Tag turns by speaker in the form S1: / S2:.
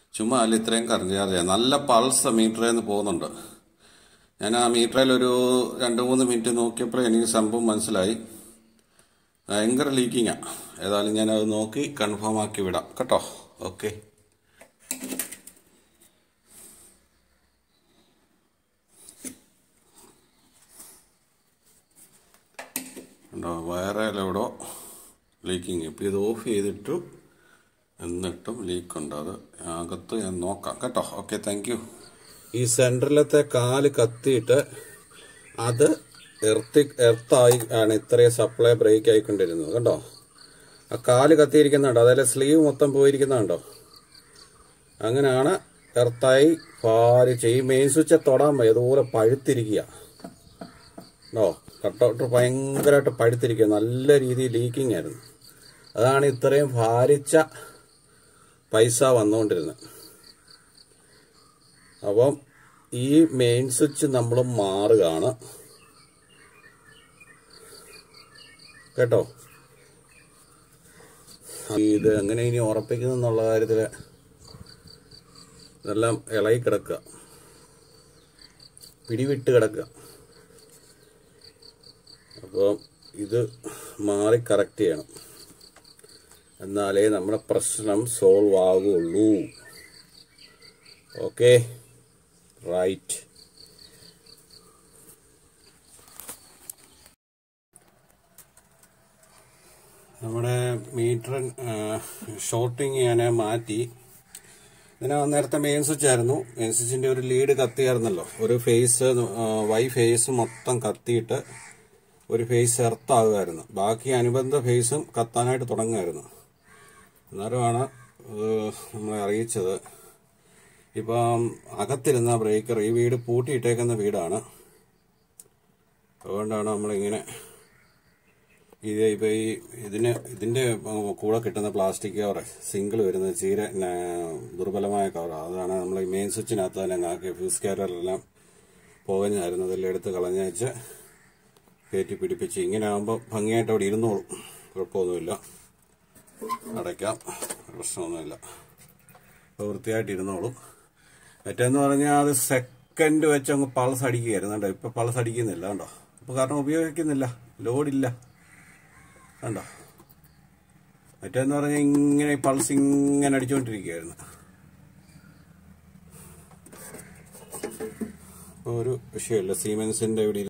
S1: ചുമ്മാ അല്ല ഇത്രയും കറണ്ട് ചാർജ് ചെയ്യാം നല്ല പൾസ് മീറ്ററിൽ നിന്ന് പോകുന്നുണ്ട് ഞാൻ ആ മീറ്ററിൽ ഒരു രണ്ട് മൂന്ന് മിനിറ്റ് നോക്കിയപ്പോഴേ എനിക്ക് സംഭവം മനസ്സിലായി ഭയങ്കര ലീക്കിങ്ങാണ് ഏതായാലും ഞാനത് നോക്കി കൺഫേം ആക്കി വിടാം കേട്ടോ ഓക്കെ ഉണ്ടോ വയറേലെവിടോ ലീക്കിങ് ഇപ്പം ഇത് ഓഫ് ചെയ്തിട്ടു എന്നിട്ടും ലീക്ക് ഉണ്ട് അത് അകത്ത് ഞാൻ നോക്കാം കേട്ടോ ഓക്കെ താങ്ക് യു ഈ സെൻറ്ററിലത്തെ കാല് കത്തിയിട്ട് അത് എർത്തി എർത്തായി ആണ് ഇത്രയും സപ്ലൈ ബ്രേക്ക് ആയിക്കൊണ്ടിരുന്നത് കണ്ടോ ആ കാല് കത്തിയിരിക്കുന്നുണ്ടോ അതിലെ സ്ലീവ് മൊത്തം പോയിരിക്കുന്നുണ്ടോ അങ്ങനെയാണ് എർത്തായി പാലിച്ച് ഈ മെയിൻ സ്വിച്ച് തൊടാൻ വയ്യ അതുപോലെ പഴുത്തിരിക്കുക ഓ കട്ടൗട്ട് ഭയങ്കരമായിട്ട് പഴുത്തിരിക്കുക നല്ല രീതിയിൽ ലീക്കിംഗ് ആയിരുന്നു അതാണ് ഇത്രയും ഭാരിച്ച പൈസ വന്നുകൊണ്ടിരുന്നത് അപ്പം ഈ മെയിൻ സ്വിച്ച് നമ്മൾ മാറുകയാണ് കേട്ടോ ഇത് എങ്ങനെ ഇനി ഉറപ്പിക്കുന്നു എന്നുള്ള കാര്യത്തിൽ ഇതെല്ലാം ഇളകി കിടക്കുക പിടിവിട്ട് കിടക്കുക അപ്പോൾ ഇത് മാറി കറക്റ്റ് ചെയ്യണം എന്നാലേ നമ്മുടെ പ്രശ്നം സോൾവ് ആകുള്ളൂ ഓക്കെ റൈറ്റ് നമ്മുടെ മീറ്റർ ഷോർട്ടിങ് ഞാൻ മാറ്റി ഇതിന് നേരത്തെ മെയിൻ സ്വിച്ച് ആയിരുന്നു മെയിൻ സ്വിച്ചിന്റെ ഒരു ലീഡ് കത്തിയായിരുന്നല്ലോ ഒരു ഫേസ് വൈ ഫേസ് മൊത്തം കത്തിയിട്ട് ഒരു ഫേസ് എർത്താകുമായിരുന്നു ബാക്കി അനുബന്ധ ഫേസും കത്താനായിട്ട് തുടങ്ങുമായിരുന്നു അന്നേരമാണ് നമ്മളെ അറിയിച്ചത് ഇപ്പം അകത്തിരുന്ന ബ്രേക്കർ ഈ വീട് പൂട്ടിയിട്ടേക്കുന്ന വീടാണ് അതുകൊണ്ടാണ് നമ്മളിങ്ങനെ ഇത് ഇപ്പോൾ ഈ ഇതിന് ഇതിൻ്റെ കൂടെ കിട്ടുന്ന പ്ലാസ്റ്റിക് കവർ സിംഗിൾ വരുന്ന ചീര ദുർബലമായ കവർ അതാണ് നമ്മൾ ഈ മെയിൻ സ്വിച്ചിനകത്ത് തന്നെ ആക്കി ഫ്യൂസ് കാരലെല്ലാം പോകുന്നതായിരുന്നു അതെല്ലാം എടുത്ത് കളഞ്ഞേച്ച് കയറ്റി പിടിപ്പിച്ച് ഇങ്ങനെ ആകുമ്പോൾ ഭംഗിയായിട്ട് അവിടെ ഇരുന്നോളും കുഴപ്പമൊന്നുമില്ല അടയ്ക്കാം പ്രശ്നമൊന്നുമില്ല അപ്പോൾ വൃത്തിയായിട്ട് ഇരുന്നോളും മറ്റേന്ന് പറഞ്ഞാൽ അത് സെക്കൻഡ് വെച്ച് അങ്ങ് പൾസ് അടിക്കുകയായിരുന്നു കേട്ടോ ഇപ്പം പൾസ് അടിക്കുന്നില്ല കണ്ടോ ഇപ്പോൾ കാരണം ഉപയോഗിക്കുന്നില്ല ലോഡില്ല കണ്ടോ മറ്റേന്ന് പറഞ്ഞാൽ ഇങ്ങനെ പൾസ് ഇങ്ങനെ അടിച്ചുകൊണ്ടിരിക്കുകയായിരുന്നു ഇപ്പോൾ ഒരു വിഷയമില്ല സീമെൻസിൻ്റെ ഇവിടെ